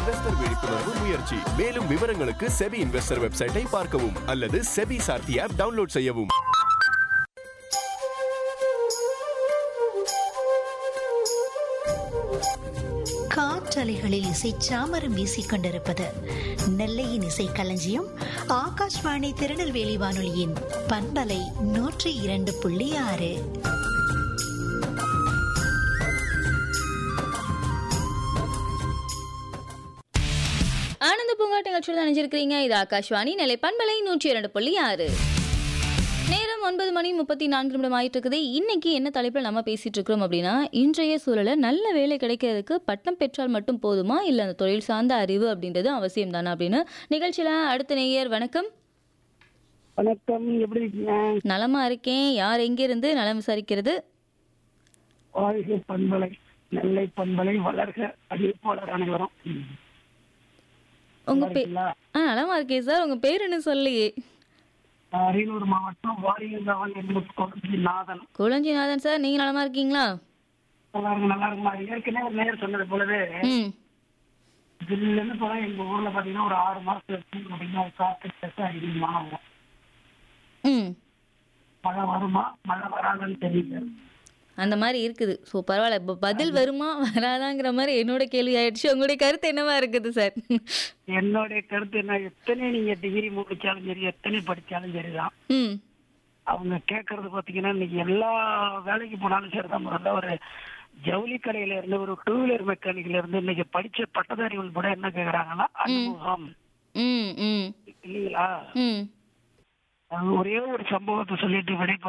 Investor விழிப்புணர்வு முயற்சி மேலும் விவரங்களுக்கு செபி இன்வெஸ்டர் வெப்சைட்டை பார்க்கவும் அல்லது செபி சார்த்தி ஆப் டவுன்லோட் செய்யவும் காற்றலைகளில் இசை சாமரம் வீசிக் கொண்டிருப்பது நெல்லையின் இசை களஞ்சியம் ஆகாஷ்வாணி திருநெல்வேலி வானொலியின் பண்பலை நூற்றி இரண்டு புள்ளி ஆறு ஆனந்த பூங்காட்டு நிகழ்ச்சியில் நினைச்சிருக்கிறீங்க இது ஆகாஷ்வாணி நிலை பண்பலை நூற்றி இரண்டு புள்ளி ஆறு நேரம் ஒன்பது மணி முப்பத்தி நான்கு நிமிடம் ஆயிட்டு இருக்குது இன்னைக்கு என்ன தலைப்பில் நம்ம பேசிட்டு இருக்கிறோம் அப்படின்னா இன்றைய சூழல நல்ல வேலை கிடைக்கிறதுக்கு பட்டம் பெற்றால் மட்டும் போதுமா இல்லை அந்த தொழில் சார்ந்த அறிவு அப்படின்றது அவசியம் தானே அப்படின்னு நிகழ்ச்சியில அடுத்த நேயர் வணக்கம் வணக்கம் எப்படி இருக்கீங்க நலமா இருக்கேன் யார் எங்கிருந்து நலம் விசாரிக்கிறது வாழ்க பண்பலை நெல்லை பண்பலை வளர்க அறிவிப்பாளர் அனைவரும் உங்க நல்லா பே இருக்கீங்களா? ஆ நலமா இருக்கேன் சார் உங்க பேர் என்ன சொல்லியே நான் அரியலூர் மாவட்டம் வாரியந்தவன் என்பது கொண்டு நாதன் குளஞ்சிநாதன் சார் நீங்க நலமா இருக்கீங்களா நல்லா இருக்கு நல்லா இருக்குமா ஏற்கனவே ஒரு நேர் சொன்னது போலவே ம் ஜில்லுன்னு போனா எங்க ஊர்ல பாத்தீங்கன்னா ஒரு ஆறு மாசத்துல பாத்தீங்கன்னா ஒரு காத்து பெருசா அடிக்கணுமா ம் மழை வருமா மழை வராதுன்னு தெரியல அந்த மாதிரி இருக்குது ஸோ பரவாயில்ல இப்போ பதில் வருமா வராதாங்கிற மாதிரி என்னோட கேள்வி ஆயிடுச்சு உங்களுடைய கருத்து என்னவா இருக்குது சார் என்னுடைய கருத்து என்ன எத்தனை நீங்க டிகிரி முடிச்சாலும் சரி எத்தனை படிச்சாலும் சரிதான் ம் அவங்க கேட்கறது பாத்தீங்கன்னா இன்னைக்கு எல்லா வேலைக்கு போனாலும் சரிதான் முதல்ல ஒரு ஜவுளி கடையில இருந்து ஒரு டூ வீலர் மெக்கானிக்ல இருந்து இன்னைக்கு படிச்ச பட்டதாரிகள் கூட என்ன கேக்குறாங்கன்னா அனுபவம் ம் ம் இல்லைங்களா ம் அது ஒரே ஒரு சம்பவத்தை சொல்லிட்டு விடை